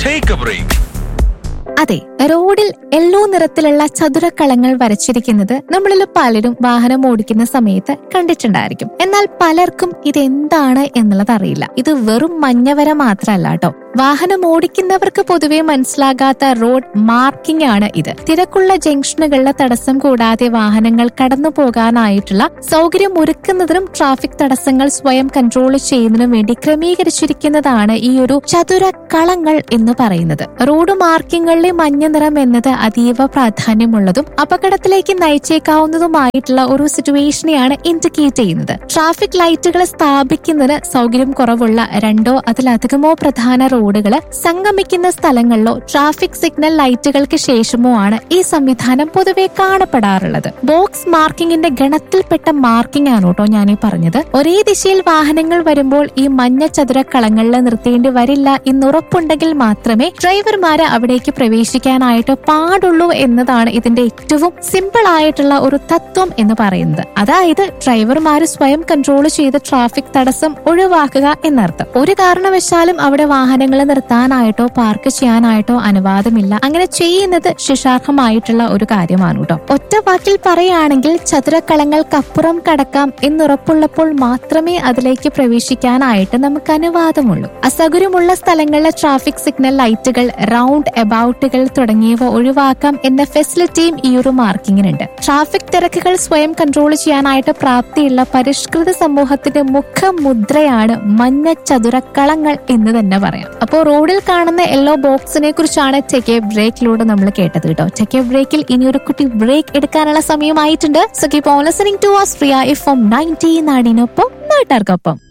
Take a break. അതെ റോഡിൽ yellow നിറത്തിലുള്ള ചതുരക്കളങ്ങൾ വരച്ചിരിക്കുന്നത് നമ്മളിൽ പലരും വാഹനം ഓടിക്കുന്ന സമയത്ത് കണ്ടിട്ടുണ്ടായിരിക്കും എന്നാൽ പലർക്കും ഇതെന്താണ് എന്നുള്ളത് അറിയില്ല ഇത് വെറും മഞ്ഞവര മാത്രമല്ല കേട്ടോ വാഹനം ഓടിക്കുന്നവർക്ക് പൊതുവെ മനസ്സിലാകാത്ത റോഡ് മാർക്കിംഗ് ആണ് ഇത് തിരക്കുള്ള ജംഗ്ഷനുകളിലെ തടസ്സം കൂടാതെ വാഹനങ്ങൾ കടന്നു പോകാനായിട്ടുള്ള സൗകര്യം ഒരുക്കുന്നതിനും ട്രാഫിക് തടസ്സങ്ങൾ സ്വയം കൺട്രോൾ ചെയ്യുന്നതിനും വേണ്ടി ക്രമീകരിച്ചിരിക്കുന്നതാണ് ഈ ഒരു ചതുര കളങ്ങൾ എന്ന് പറയുന്നത് റോഡ് മാർക്കിങ്ങുകളിലെ മഞ്ഞ നിറം എന്നത് അതീവ പ്രാധാന്യമുള്ളതും അപകടത്തിലേക്ക് നയിച്ചേക്കാവുന്നതുമായിട്ടുള്ള ഒരു സിറ്റുവേഷനെയാണ് ഇൻഡിക്കേറ്റ് ചെയ്യുന്നത് ട്രാഫിക് ലൈറ്റുകൾ സ്ഥാപിക്കുന്നതിന് സൗകര്യം കുറവുള്ള രണ്ടോ അതിലധികമോ പ്രധാന റോഡുകൾ സംഗമിക്കുന്ന സ്ഥലങ്ങളിലോ ട്രാഫിക് സിഗ്നൽ ലൈറ്റുകൾക്ക് ശേഷമോ ആണ് ഈ സംവിധാനം പൊതുവെ കാണപ്പെടാറുള്ളത് ബോക്സ് മാർക്കിങ്ങിന്റെ ഗണത്തിൽപ്പെട്ട മാർക്കിംഗ് ആണ് കേട്ടോ ഞാൻ ഈ പറഞ്ഞത് ഒരേ ദിശയിൽ വാഹനങ്ങൾ വരുമ്പോൾ ഈ മഞ്ഞ ചതുര കളങ്ങളിൽ നിർത്തേണ്ടി വരില്ല എന്നുറപ്പുണ്ടെങ്കിൽ മാത്രമേ ഡ്രൈവർമാര് അവിടേക്ക് പ്രവേശിക്കാനായിട്ട് പാടുള്ളൂ എന്നതാണ് ഇതിന്റെ ഏറ്റവും സിമ്പിൾ ആയിട്ടുള്ള ഒരു തത്വം എന്ന് പറയുന്നത് അതായത് ഡ്രൈവർമാര് സ്വയം കൺട്രോൾ ചെയ്ത് ട്രാഫിക് തടസ്സം ഒഴിവാക്കുക എന്നർത്ഥം ഒരു കാരണവശാലും അവിടെ വാഹനങ്ങൾ നിർത്താനായിട്ടോ പാർക്ക് ചെയ്യാനായിട്ടോ അനുവാദമില്ല അങ്ങനെ ചെയ്യുന്നത് ശിക്ഷാർഹമായിട്ടുള്ള ഒരു കാര്യമാണ് കേട്ടോ ഒറ്റ വാക്കിൽ പറയുകയാണെങ്കിൽ ചതുരക്കളങ്ങൾക്കപ്പുറം കടക്കാം എന്നുറപ്പുള്ളപ്പോൾ മാത്രമേ അതിലേക്ക് പ്രവേശിക്കാനായിട്ട് നമുക്ക് അനുവാദമുള്ളൂ അസൗകര്യമുള്ള സ്ഥലങ്ങളിലെ ട്രാഫിക് സിഗ്നൽ ലൈറ്റുകൾ റൗണ്ട് എബൌട്ടുകൾ തുടങ്ങിയവ ഒഴിവാക്കാം എന്ന ഫെസിലിറ്റിയും ഈ ഒരു മാർക്കിങ്ങിനുണ്ട് ട്രാഫിക് തിരക്കുകൾ സ്വയം കൺട്രോൾ ചെയ്യാനായിട്ട് പ്രാപ്തിയുള്ള പരിഷ്കൃത സമൂഹത്തിന്റെ മുഖമുദ്രയാണ് മഞ്ഞ ചതുരക്കളങ്ങൾ എന്ന് തന്നെ പറയാം അപ്പോൾ റോഡിൽ കാണുന്ന യെല്ലോ ബോക്സിനെ കുറിച്ചാണ് ടെക്കെ ബ്രേക്കിലൂടെ നമ്മൾ കേട്ടത് കേട്ടോ ടെക്കെ ബ്രേക്കിൽ ഇനി ഒരു കുട്ടി ബ്രേക്ക് എടുക്കാനുള്ള സമയമായിട്ടുണ്ട് so keep on listening to Ashraya F M ninety നാടിനൊപ്പം നാട്ടാർക്കൊപ്പം